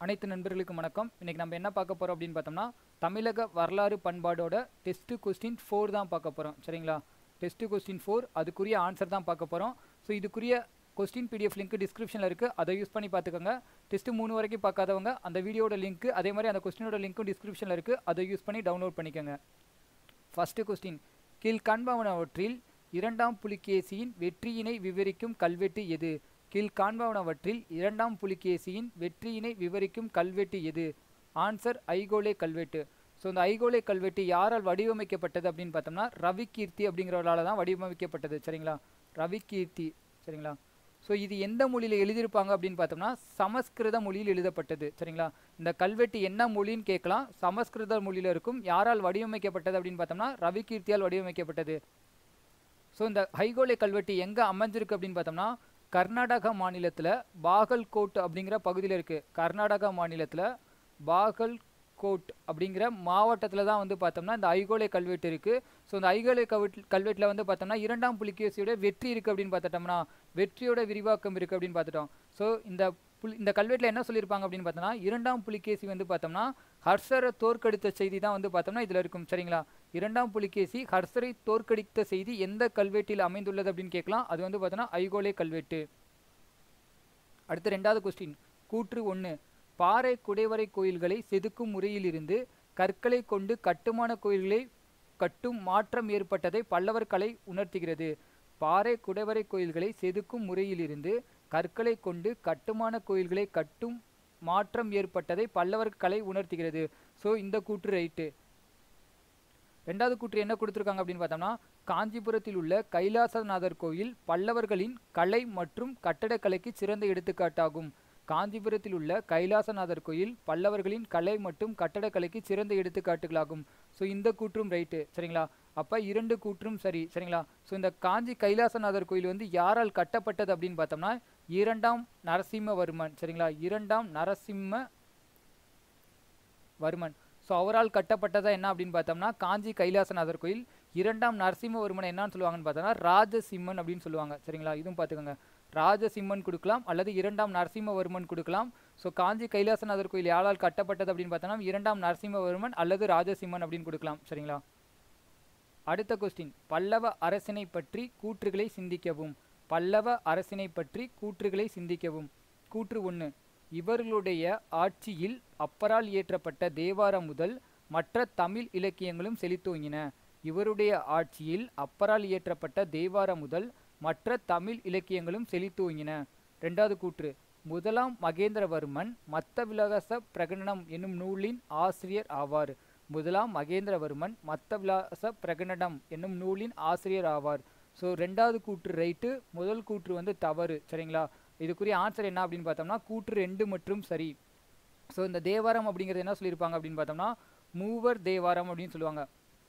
அனைத்து நண்பர்களுக்கும் வணக்கம் இன்னைக்கு நம்ம என்ன பார்க்க போறோம் அப்படின்னு பார்த்தோம்னா தமிழக வரலாறு பண்பாடோட டெஸ்ட் கொஸ்டின் ஃபோர் தான் பார்க்க போறோம் சரிங்களா டெஸ்ட் கொஸ்டின் ஃபோர் அதுக்குரிய ஆன்சர் தான் பார்க்க போறோம் ஸோ இதுக்குரிய கொஸ்டின் பிடிஎஃப் லிங்க் டிஸ்கிரிப்ஷனில் இருக்குது அதை யூஸ் பண்ணி பார்த்துக்கோங்க டெஸ்ட் மூணு வரைக்கும் பார்க்காதவங்க அந்த வீடியோட லிங்க் அதே மாதிரி அந்த கொஸ்டினோட லிங்க்கும் டிஸ்கிரிப்ஷனில் இருக்குது அதை யூஸ் பண்ணி டவுன்லோட் பண்ணிக்கோங்க ஃபஸ்ட்டு கொஸ்டின் கீழ்காண்பவனவற்றில் இரண்டாம் புலிகேசியின் வெற்றியினை விவரிக்கும் கல்வெட்டு எது கீழ்காண்பவனவற்றில் இரண்டாம் புலிகேசியின் வெற்றியினை விவரிக்கும் கல்வெட்டு எது ஆன்சர் ஐகோலே கல்வெட்டு ஸோ இந்த ஐகோலே கல்வெட்டு யாரால் வடிவமைக்கப்பட்டது அப்படின்னு பார்த்தோம்னா ரவி கீர்த்தி அப்படிங்கிறவரால தான் வடிவமைக்கப்பட்டது சரிங்களா ரவி கீர்த்தி சரிங்களா ஸோ இது எந்த மொழியில் எழுதியிருப்பாங்க அப்படின்னு பார்த்தோம்னா சமஸ்கிருத மொழியில் எழுதப்பட்டது சரிங்களா இந்த கல்வெட்டு என்ன மொழின்னு கேட்கலாம் சமஸ்கிருத மொழியில் இருக்கும் யாரால் வடிவமைக்கப்பட்டது அப்படின்னு பார்த்தோம்னா ரவி கீர்த்தியால் வடிவமைக்கப்பட்டது ஸோ இந்த ஹைகோலே கல்வெட்டு எங்கே அமைஞ்சிருக்கு அப்படின்னு பார்த்தோம்னா கர்நாடகா மாநிலத்தில் பாகல்கோட் அப்படிங்கிற பகுதியில் இருக்குது கர்நாடகா மாநிலத்தில் பாகல்கோட் அப்படிங்கிற மாவட்டத்தில் தான் வந்து பார்த்தோம்னா இந்த ஐகோலே கல்வெட்டு இருக்குது ஸோ இந்த ஐகோலே கல்வெட் கல்வெட்டில் வந்து பார்த்தோம்னா இரண்டாம் புலிகேசியோட வெற்றி இருக்குது அப்படின்னு பார்த்துட்டோம்னா வெற்றியோட விரிவாக்கம் இருக்குது அப்படின்னு பார்த்துட்டோம் ஸோ இந்த புலி இந்த கல்வெட்டில் என்ன சொல்லியிருப்பாங்க அப்படின்னு பார்த்தோம்னா இரண்டாம் புலிகேசி வந்து பார்த்தோம்னா ஹர்ஷரை தோற்கடித்த செய்தி தான் வந்து பார்த்தோம்னா இதில் இருக்கும் சரிங்களா இரண்டாம் புலிகேசி ஹர்ஷரை தோற்கடித்த செய்தி எந்த கல்வெட்டில் அமைந்துள்ளது அப்படின்னு கேட்கலாம் அது வந்து பார்த்தோம்னா ஐகோலே கல்வெட்டு அடுத்து ரெண்டாவது கொஸ்டின் கூற்று ஒன்று பாறை குடைவரை கோயில்களை செதுக்கும் முறையிலிருந்து கற்களை கொண்டு கட்டுமான கோயில்களை கட்டும் மாற்றம் ஏற்பட்டதை பல்லவர் கலை உணர்த்துகிறது பாறை குடைவரை கோயில்களை செதுக்கும் முறையிலிருந்து கற்களை கொண்டு கட்டுமான கோயில்களை கட்டும் மாற்றம் ஏற்பட்டதை பல்லவர் கலை உணர்த்துகிறது ஸோ இந்த கூற்று ரைட்டு ரெண்டாவது கூற்று என்ன கொடுத்துருக்காங்க அப்படின்னு பார்த்தோம்னா காஞ்சிபுரத்தில் உள்ள கைலாசநாதர் கோயில் பல்லவர்களின் கலை மற்றும் கட்டடக்கலைக்கு சிறந்த எடுத்துக்காட்டாகும் காஞ்சிபுரத்தில் உள்ள கைலாசநாதர் கோயில் பல்லவர்களின் கலை மற்றும் கட்டடக்கலைக்கு சிறந்த எடுத்துக்காட்டுகளாகும் ஸோ இந்த கூற்றும் ரைட்டு சரிங்களா அப்போ இரண்டு கூற்றும் சரி சரிங்களா ஸோ இந்த காஞ்சி கைலாசநாதர் கோயில் வந்து யாரால் கட்டப்பட்டது அப்படின்னு பார்த்தோம்னா இரண்டாம் நரசிம்மவர்மன் சரிங்களா இரண்டாம் நரசிம்ம வர்மன் ஸோ அவரால் கட்டப்பட்டதா என்ன அப்படின்னு பார்த்தோம்னா காஞ்சி கைலாசநாதர் கோயில் இரண்டாம் நரசிம்மவர்மன் என்னன்னு சொல்லுவாங்கன்னு பார்த்தோம்னா ராஜசிம்மன் அப்படின்னு சொல்லுவாங்க சரிங்களா இதுவும் பார்த்துக்கோங்க ராஜசிம்மன் கொடுக்கலாம் அல்லது இரண்டாம் நரசிம்மவர்மன் கொடுக்கலாம் ஸோ காஞ்சி கைலாசநாதர் கோயில் யாரால் கட்டப்பட்டது அப்படின்னு பார்த்தோம்னா இரண்டாம் நரசிம்மவர்மன் அல்லது ராஜசிம்மன் அப்படின்னு கொடுக்கலாம் சரிங்களா அடுத்த கொஸ்டின் பல்லவ அரசினை பற்றி கூற்றுகளை சிந்திக்கவும் பல்லவ அரசினை பற்றி கூற்றுகளை சிந்திக்கவும் கூற்று ஒன்று இவர்களுடைய ஆட்சியில் அப்பரால் இயற்றப்பட்ட தேவாரம் முதல் மற்ற தமிழ் இலக்கியங்களும் செழித்தோங்கின இவருடைய ஆட்சியில் அப்பரால் இயற்றப்பட்ட தேவாரம் முதல் மற்ற தமிழ் இலக்கியங்களும் செழித்தோங்கின ரெண்டாவது கூற்று முதலாம் மகேந்திரவர்மன் மத்த விலாச பிரகடனம் என்னும் நூலின் ஆசிரியர் ஆவார் முதலாம் மகேந்திரவர்மன் மத்த விலாச பிரகடனம் என்னும் நூலின் ஆசிரியர் ஆவார் ஸோ ரெண்டாவது கூற்று ரைட்டு முதல் கூற்று வந்து தவறு சரிங்களா இதுக்குரிய ஆன்சர் என்ன அப்படின்னு பார்த்தோம்னா கூற்று ரெண்டு மற்றும் சரி ஸோ இந்த தேவாரம் அப்படிங்கிறது என்ன சொல்லியிருப்பாங்க அப்படின்னு பார்த்தோம்னா மூவர் தேவாரம் அப்படின்னு சொல்லுவாங்க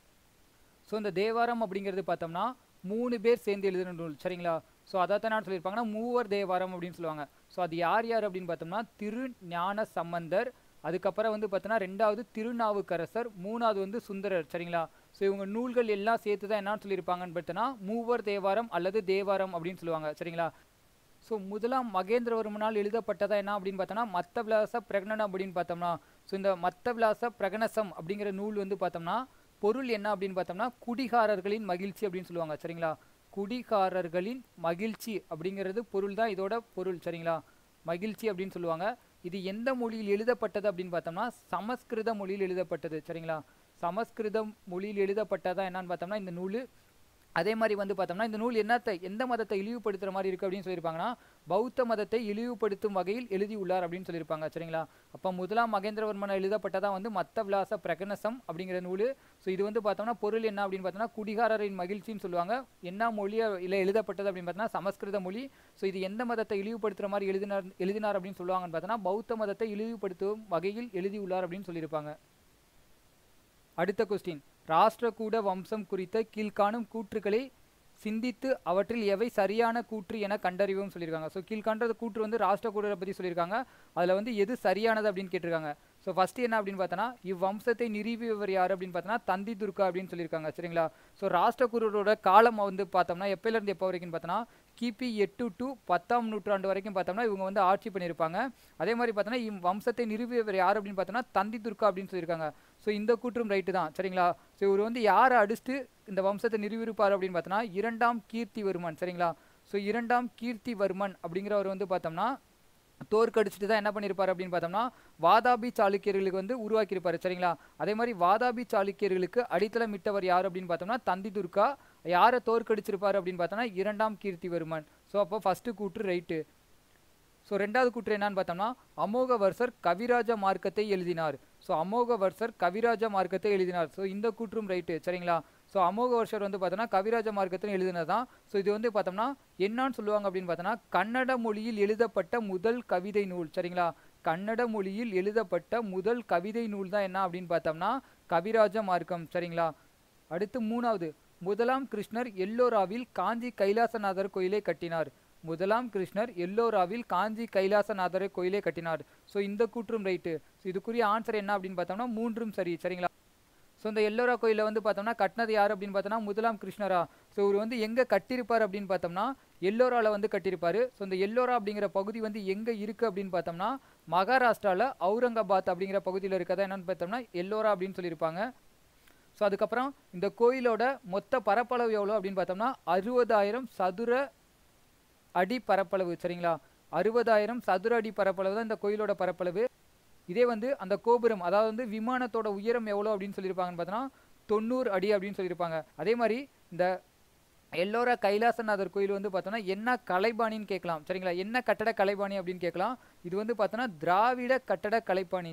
ஸோ இந்த தேவாரம் அப்படிங்கிறது பார்த்தோம்னா மூணு பேர் சேர்ந்து எழுதின நூல் சரிங்களா ஸோ அதை தான் நான் சொல்லியிருப்பாங்கன்னா மூவர் தேவாரம் அப்படின்னு சொல்லுவாங்க ஸோ அது யார் யார் அப்படின்னு பார்த்தோம்னா திரு ஞான சம்பந்தர் அதுக்கப்புறம் வந்து பார்த்தோன்னா ரெண்டாவது திருநாவுக்கரசர் மூணாவது வந்து சுந்தரர் சரிங்களா ஸோ இவங்க நூல்கள் எல்லாம் சேர்த்து தான் என்னன்னு சொல்லியிருப்பாங்கன்னு பார்த்தோன்னா மூவர் தேவாரம் அல்லது தேவாரம் அப்படின்னு சொல்லுவாங்க சரிங்களா ஸோ முதலாம் மகேந்திரவர்மனால் எழுதப்பட்டதா என்ன அப்படின்னு பார்த்தோம்னா மத்த விலாச பிரகடனம் அப்படின்னு பார்த்தோம்னா ஸோ இந்த மத்த விலாச பிரகணசம் அப்படிங்கிற நூல் வந்து பார்த்தோம்னா பொருள் என்ன அப்படின்னு பார்த்தோம்னா குடிகாரர்களின் மகிழ்ச்சி அப்படின்னு சொல்லுவாங்க சரிங்களா குடிகாரர்களின் மகிழ்ச்சி அப்படிங்கிறது பொருள் தான் இதோட பொருள் சரிங்களா மகிழ்ச்சி அப்படின்னு சொல்லுவாங்க இது எந்த மொழியில் எழுதப்பட்டது அப்படின்னு பார்த்தோம்னா சமஸ்கிருத மொழியில் எழுதப்பட்டது சரிங்களா சமஸ்கிருத மொழியில் எழுதப்பட்டதா என்னன்னு பார்த்தோம்னா இந்த நூல் அதே மாதிரி வந்து பார்த்தோம்னா இந்த நூல் என்னத்தை எந்த மதத்தை இழிவுபடுத்துகிற மாதிரி இருக்குது அப்படின்னு சொல்லியிருப்பாங்கன்னா பௌத்த மதத்தை இழிவுபடுத்தும் வகையில் எழுதியுள்ளார் அப்படின்னு சொல்லியிருப்பாங்க சரிங்களா அப்போ முதலாம் மகேந்திரவர்மன் எழுதப்பட்டதா வந்து மத்த விலாச பிரகனசம் அப்படிங்கிற நூல் ஸோ இது வந்து பார்த்தோம்னா பொருள் என்ன அப்படின்னு பார்த்தோம்னா குடிகாரரின் மகிழ்ச்சின்னு சொல்லுவாங்க என்ன மொழியில் எழுதப்பட்டது அப்படின்னு பார்த்தோம்னா சமஸ்கிருத மொழி ஸோ இது எந்த மதத்தை இழிவுபடுத்துகிற மாதிரி எழுதினார் எழுதினார் அப்படின்னு சொல்லுவாங்கன்னு பார்த்தோம்னா பௌத்த மதத்தை இழிவுபடுத்தும் வகையில் எழுதியுள்ளார் அப்படின்னு சொல்லியிருப்பாங்க அடுத்த கொஸ்டின் ராஷ்டிரகூட வம்சம் குறித்த கீழ்காணும் கூற்றுக்களை சிந்தித்து அவற்றில் எவை சரியான கூற்று என கண்டறிவும் சொல்லியிருக்காங்க ஸோ கீழ்காண்றது கூற்று வந்து ராஷ்டிரகூடரை பற்றி சொல்லியிருக்காங்க அதில் வந்து எது சரியானது அப்படின்னு கேட்டிருக்காங்க ஸோ ஃபர்ஸ்ட் என்ன அப்படின்னு பார்த்தோன்னா இவ்வம்சத்தை நிறுவியவர் யார் அப்படின்னு பார்த்தோன்னா தந்தி துர்கா அப்படின்னு சொல்லியிருக்காங்க சரிங்களா ஸோ ராஷ்டிரகூடரோட காலம் வந்து பார்த்தோம்னா எப்போலேருந்து எப்போ வரைக்கும் பார்த்தோன்னா கிபி எட்டு டு பத்தாம் நூற்றாண்டு வரைக்கும் பார்த்தோம்னா இவங்க வந்து ஆட்சி பண்ணியிருப்பாங்க அதே மாதிரி பார்த்தோன்னா இவ் வம்சத்தை நிறுவியவர் யார் அப்படின்னு பார்த்தோம்னா தந்தி துர்கா அப்படின்னு சொல்லியிருக்காங்க ஸோ இந்த கூற்றும் ரைட்டு தான் சரிங்களா ஸோ இவர் வந்து யாரை அடிச்சுட்டு இந்த வம்சத்தை நிறுவியிருப்பார் அப்படின்னு பார்த்தோன்னா இரண்டாம் கீர்த்திவர்மன் சரிங்களா ஸோ இரண்டாம் கீர்த்திவர்மன் அப்படிங்கிறவர் வந்து பார்த்தோம்னா தோற்கடிச்சிட்டு தான் என்ன பண்ணியிருப்பார் அப்படின்னு பார்த்தோம்னா வாதாபி சாளுக்கியர்களுக்கு வந்து உருவாக்கியிருப்பாரு சரிங்களா அதே மாதிரி வாதாபி சாளுக்கியர்களுக்கு அடித்தளமிட்டவர் யார் அப்படின்னு பார்த்தோம்னா தந்தி துர்கா யாரை தோற்கடிச்சிருப்பார் அப்படின்னு பார்த்தோம்னா இரண்டாம் கீர்த்திவர்மன் ஸோ அப்போ ஃபஸ்ட்டு கூற்று ரைட்டு ஸோ ரெண்டாவது கூற்று என்னன்னு பார்த்தோம்னா அமோகவர்சர் கவிராஜ மார்க்கத்தை எழுதினார் ஸோ அமோகவர்சர் கவிராஜ மார்க்கத்தை எழுதினார் ஸோ இந்த கூற்றும் ரைட்டு சரிங்களா ஸோ அமோகவர்ஷர் வந்து பார்த்தோன்னா கவிராஜ மார்க்கத்தில் எழுதினது தான் ஸோ இது வந்து பார்த்தோம்னா என்னன்னு சொல்லுவாங்க அப்படின்னு பார்த்தோன்னா கன்னட மொழியில் எழுதப்பட்ட முதல் கவிதை நூல் சரிங்களா கன்னட மொழியில் எழுதப்பட்ட முதல் கவிதை நூல் தான் என்ன அப்படின்னு பார்த்தோம்னா கவிராஜ மார்க்கம் சரிங்களா அடுத்து மூணாவது முதலாம் கிருஷ்ணர் எல்லோராவில் காஞ்சி கைலாசநாதர் கோயிலை கட்டினார் முதலாம் கிருஷ்ணர் எல்லோராவில் காஞ்சி கைலாசநாதர் கோயிலை கட்டினார் ஸோ இந்த கூற்றும் ரைட்டு ஸோ இதுக்குரிய ஆன்சர் என்ன அப்படின்னு பார்த்தோம்னா மூன்றும் சரி சரிங்களா ஸோ இந்த எல்லோரா கோயிலில் வந்து பார்த்தோம்னா கட்டினது யார் அப்படின்னு பார்த்தோம்னா முதலாம் கிருஷ்ணரா ஸோ இவர் வந்து எங்கே கட்டியிருப்பார் அப்படின்னு பார்த்தோம்னா எல்லோராவில் வந்து கட்டியிருப்பாரு ஸோ இந்த எல்லோரா அப்படிங்கிற பகுதி வந்து எங்கே இருக்குது அப்படின்னு பார்த்தோம்னா மகாராஷ்டிராவில் அவுரங்காபாத் அப்படிங்கிற பகுதியில் இருக்கதா என்னன்னு பார்த்தோம்னா எல்லோரா அப்படின்னு சொல்லியிருப்பாங்க ஸோ அதுக்கப்புறம் இந்த கோயிலோட மொத்த பரப்பளவு எவ்வளோ அப்படின்னு பார்த்தோம்னா அறுபதாயிரம் சதுர அடி பரப்பளவு சரிங்களா அறுபதாயிரம் சதுர அடி பரப்பளவு தான் இந்த கோயிலோட பரப்பளவு இதே வந்து அந்த கோபுரம் அதாவது வந்து விமானத்தோட உயரம் எவ்வளோ அப்படின்னு சொல்லியிருப்பாங்கன்னு பார்த்தோன்னா தொண்ணூறு அடி அப்படின்னு சொல்லியிருப்பாங்க அதே மாதிரி இந்த எல்லோரா கைலாசநாதர் கோயில் வந்து பார்த்தோன்னா என்ன கலைபாணின்னு கேட்கலாம் சரிங்களா என்ன கட்டட கலைபாணி அப்படின்னு கேட்கலாம் இது வந்து பார்த்தோன்னா திராவிட கட்டட கலைப்பாணி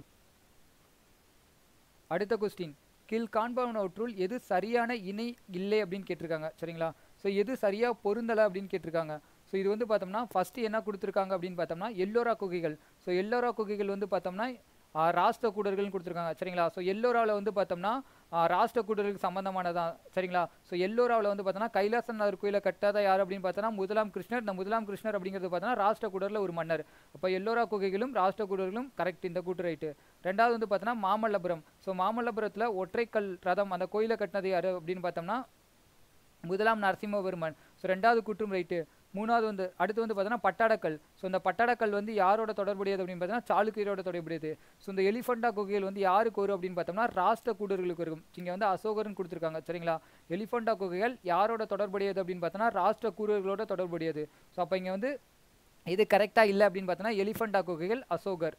அடுத்த கொஸ்டின் கீழ் காண்பவனவற்றுள் எது சரியான இணை இல்லை அப்படின்னு கேட்டிருக்காங்க சரிங்களா ஸோ எது சரியாக பொருந்தலை அப்படின்னு கேட்டிருக்காங்க ஸோ இது வந்து பார்த்தோம்னா ஃபஸ்ட்டு என்ன கொடுத்துருக்காங்க அப்படின்னு பார்த்தோம்னா எல்லோரா குகைகள் ஸோ எல்லோரா குகைகள் வந்து பார்த்தோம்னா ஆ, ராஷ்டிர கூடர்கள்னு கொடுத்துருக்காங்க சரிங்களா ஸோ எல்லோராவில் வந்து பார்த்தோம்னா ஆ, ராஷ்டிர கூடர்களுக்கு சம்மந்தமானதான் சரிங்களா ஸோ எல்லோராவில் வந்து பார்த்தோம்னா கைலாசநாதர் கோயிலை கட்டாத யார் அப்படின்னு பார்த்தோன்னா முதலாம் கிருஷ்ணர் இந்த முதலாம் கிருஷ்ணர் அப்படிங்கிறது பார்த்தோன்னா ராஷ்டிர கூடரில் ஒரு மன்னர் அப்போ எல்லோரா குகைகளும் ராஷ்டிர கூடர்களும் கரெக்ட் இந்த கூட்டு ரைட்டு ரெண்டாவது வந்து பார்த்தோன்னா மாமல்லபுரம் ஸோ மாமல்லபுரத்தில் ஒற்றைக்கல் ரதம் அந்த கோயிலை கட்டினது யார் அப்படின்னு பார்த்தோம்னா முதலாம் நரசிம்மவர்மன் ஸோ ரெண்டாவது கூற்றும் ரைட்டு மூணாவது வந்து அடுத்து வந்து பார்த்தோன்னா பட்டாடக்கல் ஸோ இந்த பட்டாடக்கல் வந்து யாரோட தொடர்புடையது அப்படின்னு பார்த்தோன்னா சாளுக்கியரோட தொடர்புடையது ஸோ இந்த எலிஃபண்டா குகைகள் வந்து யாருக்கு வரும் அப்படின்னு பார்த்தோம்னா ராஷ்டிர கூடர்களுக்கு இருக்கும் இங்கே வந்து அசோகர்னு கொடுத்துருக்காங்க சரிங்களா எலிஃபண்டா குகைகள் யாரோட தொடர்புடையது அப்படின்னு பார்த்தோன்னா ராஷ்டிர கூடர்களோட தொடர்புடையது ஸோ அப்போ இங்கே வந்து இது கரெக்டாக இல்லை அப்படின்னு பார்த்தோன்னா எலிஃபண்டா குகைகள் அசோகர்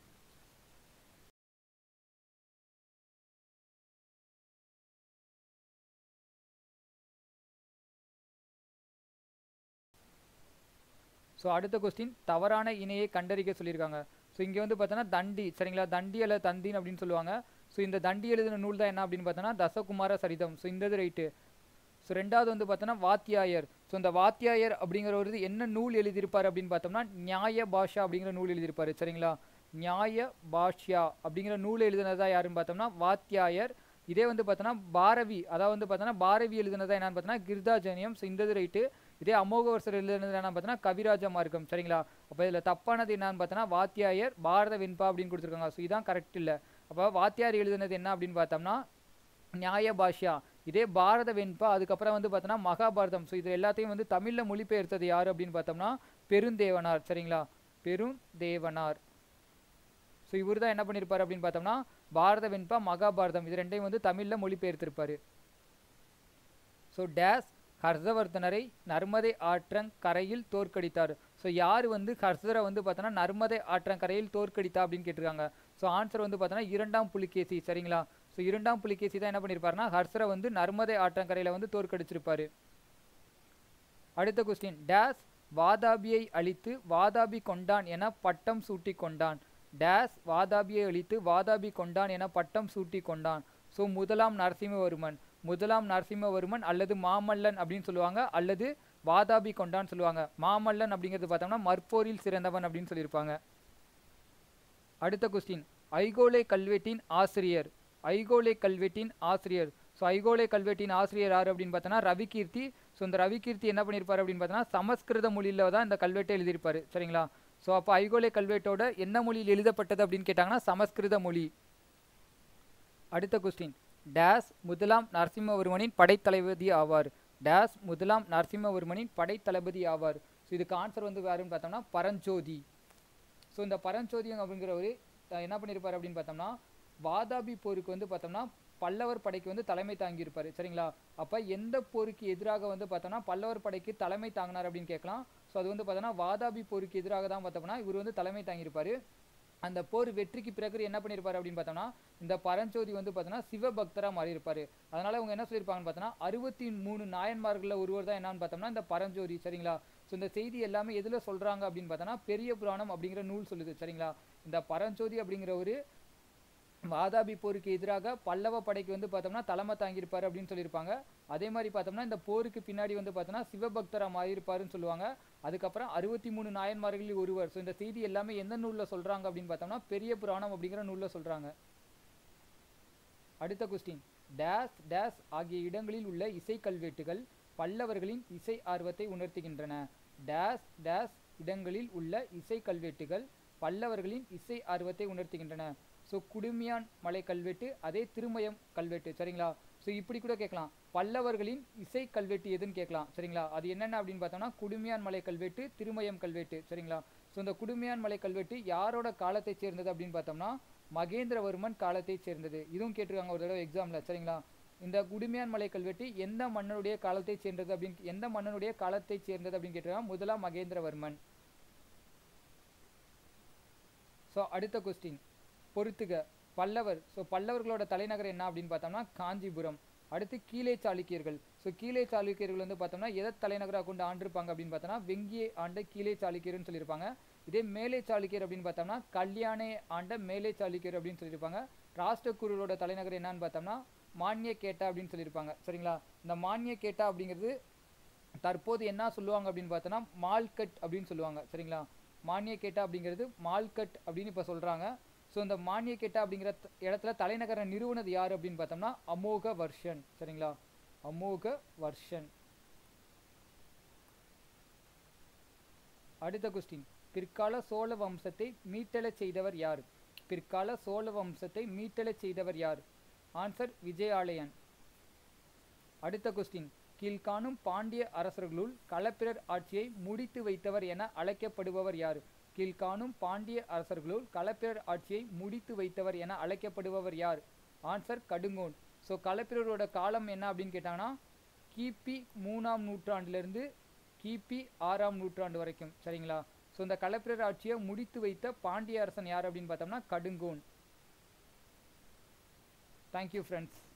ஸோ அடுத்த கொஸ்டின் தவறான இணையை கண்டறிக்க சொல்லியிருக்காங்க ஸோ இங்கே வந்து பார்த்தோன்னா தண்டி சரிங்களா தண்டி அல்ல தந்தின் அப்படின்னு சொல்லுவாங்க ஸோ இந்த தண்டி எழுதின நூல் தான் என்ன அப்படின்னு பார்த்தோன்னா தசகுமார சரிதம் ஸோ இந்த இது ரைட்டு ஸோ ரெண்டாவது வந்து பார்த்தோன்னா வாத்தியாயர் ஸோ இந்த வாத்தியாயர் அப்படிங்கிறவர் என்ன நூல் எழுதியிருப்பார் அப்படின்னு பார்த்தோம்னா நியாய பாஷா அப்படிங்கிற நூல் எழுதியிருப்பார் சரிங்களா நியாய பாஷ்யா அப்படிங்கிற நூல் எழுதினதா யாருன்னு பார்த்தோம்னா வாத்தியாயர் இதே வந்து பார்த்தோன்னா பாரவி அதாவது வந்து பார்த்தோன்னா பாரவி எழுதினதா என்னன்னு பார்த்தோன்னா கிருதாஜனியம் ஸோ இந்த இது ரைட்டு இதே அமோகவர்சர் எழுதுனது என்னன்னு பார்த்தோன்னா கவிராஜ மார்க்கம் சரிங்களா அப்போ இதில் தப்பானது என்னன்னு பார்த்தோன்னா வாத்தியாயர் பாரத வெண்பா அப்படின்னு கொடுத்துருக்காங்க ஸோ இதான் கரெக்ட் இல்லை அப்போ வாத்தியார் எழுதுனது என்ன அப்படின்னு பார்த்தோம்னா நியாய பாஷ்யா இதே பாரத வெண்பா அதுக்கப்புறம் வந்து பார்த்தோன்னா மகாபாரதம் ஸோ இது எல்லாத்தையும் வந்து தமிழில் மொழிபெயர்த்தது யார் அப்படின்னு பார்த்தோம்னா பெருந்தேவனார் சரிங்களா பெருந்தேவனார் ஸோ இவர் தான் என்ன பண்ணியிருப்பார் அப்படின்னு பார்த்தோம்னா பாரத வெண்பா மகாபாரதம் இது ரெண்டையும் வந்து தமிழில் மொழிபெயர்த்திருப்பார் ஸோ டேஸ் ஹர்ஷவர்தனரை நர்மதை ஆற்றங்கரையில் தோற்கடித்தார் ஸோ யார் வந்து ஹர்ஷரை வந்து பார்த்தோன்னா நர்மதை ஆற்றங்கரையில் தோற்கடித்தா அப்படின்னு கேட்டிருக்காங்க ஸோ ஆன்சர் வந்து பார்த்தோன்னா இரண்டாம் புலிகேசி சரிங்களா ஸோ இரண்டாம் புலிகேசி தான் என்ன பண்ணியிருப்பாருன்னா ஹர்ஷரை வந்து நர்மதை ஆற்றங்கரையில் வந்து தோற்கடிச்சிருப்பாரு அடுத்த கொஸ்டின் டேஸ் வாதாபியை அழித்து வாதாபி கொண்டான் என பட்டம் சூட்டி கொண்டான் டேஸ் வாதாபியை அழித்து வாதாபி கொண்டான் என பட்டம் சூட்டி கொண்டான் ஸோ முதலாம் நரசிம்மவர்மன் முதலாம் நரசிம்மவர்மன் அல்லது மாமல்லன் அப்படின்னு சொல்லுவாங்க அல்லது வாதாபி கொண்டான்னு சொல்லுவாங்க மாமல்லன் அப்படிங்கிறது பார்த்தோம்னா மற்போரில் சிறந்தவன் அப்படின்னு சொல்லியிருப்பாங்க அடுத்த கொஸ்டின் ஐகோலை கல்வெட்டின் ஆசிரியர் ஐகோலை கல்வெட்டின் ஆசிரியர் ஸோ ஐகோலை கல்வெட்டின் ஆசிரியர் யார் அப்படின்னு பார்த்தோன்னா ரவிகீர்த்தி ஸோ இந்த ரவிகீர்த்தி என்ன பண்ணியிருப்பார் அப்படின்னு பார்த்தோன்னா சமஸ்கிருத மொழியில் தான் இந்த கல்வெட்டை எழுதியிருப்பார் சரிங்களா ஸோ அப்போ ஐகோலை கல்வெட்டோட என்ன மொழியில் எழுதப்பட்டது அப்படின்னு கேட்டாங்கன்னா சமஸ்கிருத மொழி அடுத்த கொஸ்டின் டேஸ் முதலாம் நரசிம்மவர்மனின் படைத்தளபதி ஆவார் டேஸ் முதலாம் நரசிம்மவர்மனின் படைத்தளபதி ஆவார் ஸோ இதுக்கு ஆன்சர் வந்து யாருன்னு பார்த்தோம்னா பரஞ்சோதி ஸோ இந்த பரஞ்சோதி அப்படிங்கிறவர் என்ன பண்ணியிருப்பார் அப்படின்னு பார்த்தோம்னா வாதாபி போருக்கு வந்து பார்த்தோம்னா பல்லவர் படைக்கு வந்து தலைமை தாங்கியிருப்பார் சரிங்களா அப்போ எந்த போருக்கு எதிராக வந்து பார்த்தோம்னா பல்லவர் படைக்கு தலைமை தாங்கினார் அப்படின்னு கேட்கலாம் ஸோ அது வந்து பார்த்தோம்னா வாதாபி போருக்கு எதிராக தான் பார்த்தோம்னா இவர் வந்து தலைமை தாங்கியிருப்பார் அந்த போர் வெற்றிக்கு பிறகு என்ன பண்ணியிருப்பாரு அப்படின்னு பார்த்தோம்னா இந்த பரஞ்சோதி வந்து பார்த்தோன்னா சிவபக்தராக மாறியிருப்பாரு அதனால அவங்க என்ன சொல்லியிருப்பாங்கன்னு பார்த்தோன்னா அறுபத்தி மூணு நாயன்மார்களில் ஒருவர் தான் என்னன்னு பார்த்தோம்னா இந்த பரஞ்சோதி சரிங்களா ஸோ இந்த செய்தி எல்லாமே எதில் சொல்கிறாங்க அப்படின்னு பார்த்தோன்னா பெரிய புராணம் அப்படிங்கிற நூல் சொல்லுது சரிங்களா இந்த பரஞ்சோதி அப்படிங்கிற ஒரு வாதாபி போருக்கு எதிராக பல்லவ படைக்கு வந்து பார்த்தோம்னா தலைமை தாங்கியிருப்பாரு அப்படின்னு சொல்லியிருப்பாங்க அதே மாதிரி பார்த்தோம்னா இந்த போருக்கு பின்னாடி வந்து பார்த்தோம்னா சிவபக்தராக மாறியிருப்பாருன்னு சொல்லுவாங்க அதுக்கப்புறம் அறுபத்தி மூணு நாயன்மார்களில் ஒருவர் ஸோ இந்த செய்தி எல்லாமே எந்த நூலில் சொல்கிறாங்க அப்படின்னு பார்த்தோம்னா பெரிய புராணம் அப்படிங்கிற நூலில் சொல்கிறாங்க அடுத்த கொஸ்டின் டேஸ் டேஸ் ஆகிய இடங்களில் உள்ள இசை கல்வெட்டுகள் பல்லவர்களின் இசை ஆர்வத்தை உணர்த்துகின்றன டேஸ் டேஸ் இடங்களில் உள்ள இசை கல்வெட்டுகள் பல்லவர்களின் இசை ஆர்வத்தை உணர்த்துகின்றன ஸோ குடுமியான் மலை கல்வெட்டு அதே திருமயம் கல்வெட்டு சரிங்களா ஸோ இப்படி கூட கேட்கலாம் பல்லவர்களின் இசை கல்வெட்டு எதுன்னு கேட்கலாம் சரிங்களா அது என்னென்ன அப்படின்னு பார்த்தோம்னா குடுமியான் மலை கல்வெட்டு திருமயம் கல்வெட்டு சரிங்களா ஸோ இந்த குடுமியான் மலை கல்வெட்டு யாரோட காலத்தை சேர்ந்தது அப்படின்னு பார்த்தோம்னா மகேந்திரவர்மன் காலத்தை சேர்ந்தது இதுவும் கேட்டிருக்காங்க ஒரு தடவை எக்ஸாமில் சரிங்களா இந்த குடுமியான் மலை கல்வெட்டு எந்த மன்னனுடைய காலத்தை சேர்ந்தது அப்படின்னு எந்த மன்னனுடைய காலத்தை சேர்ந்தது அப்படின்னு கேட்டிருக்காங்க முதலாம் மகேந்திரவர்மன் ஸோ அடுத்த கொஸ்டின் பொறுத்துக பல்லவர் ஸோ பல்லவர்களோட தலைநகர் என்ன அப்படின்னு பார்த்தோம்னா காஞ்சிபுரம் அடுத்து கீழே சாளுக்கியர்கள் ஸோ கீழே சாளுக்கியர்கள் வந்து பார்த்தோம்னா எதை தலைநகராக கொண்டு ஆண்டிருப்பாங்க அப்படின்னு பார்த்தோம்னா வெங்கியை ஆண்ட கீழே சாளுக்கியர்னு சொல்லியிருப்பாங்க இதே மேலே சாளுக்கியர் அப்படின்னு பார்த்தோம்னா கல்யாணே ஆண்ட மேலே சாளுக்கியர் அப்படின்னு சொல்லியிருப்பாங்க ராஷ்டிரகூரோட தலைநகர் என்னன்னு பார்த்தோம்னா மானிய கேட்டா அப்படின்னு சொல்லியிருப்பாங்க சரிங்களா இந்த மானிய கேட்டா அப்படிங்கிறது தற்போது என்ன சொல்லுவாங்க அப்படின்னு பார்த்தோம்னா மால்கட் அப்படின்னு சொல்லுவாங்க சரிங்களா மானிய கேட்டா அப்படிங்கிறது மால்கட் அப்படின்னு இப்போ சொல்கிறாங்க ஸோ இந்த மானிய கேட்டா அப்படிங்கிற த- இடத்துல தலைநகரை நிறுவனது யார் அப்படின்னு பார்த்தோம்னா அமோக வர்ஷன் சரிங்களா அமோக வர்ஷன் அடுத்த கொஸ்டின் பிற்கால சோழ வம்சத்தை மீட்டெழச் செய்தவர் யார் பிற்கால சோழ வம்சத்தை மீட்டெழச் செய்தவர் யார் ஆன்சர் விஜயாலயன் அடுத்த கொஸ்டின் கீழ்காணும் பாண்டிய அரசர்களுள் களப்பிரர் ஆட்சியை முடித்து வைத்தவர் என அழைக்கப்படுபவர் யார் கீழ்காணும் பாண்டிய அரசர்களுள் களப்பிரர் ஆட்சியை முடித்து வைத்தவர் என அழைக்கப்படுபவர் யார் ஆன்சர் கடுங்கோன் ஸோ களப்பிரரோட காலம் என்ன அப்படின்னு கேட்டாங்கன்னா கிபி மூணாம் நூற்றாண்டிலிருந்து கிபி ஆறாம் நூற்றாண்டு வரைக்கும் சரிங்களா ஸோ இந்த களப்பிரர் ஆட்சியை முடித்து வைத்த பாண்டிய அரசன் யார் அப்படின்னு பார்த்தோம்னா கடுங்கோன் தேங்க்யூ ஃப்ரெண்ட்ஸ்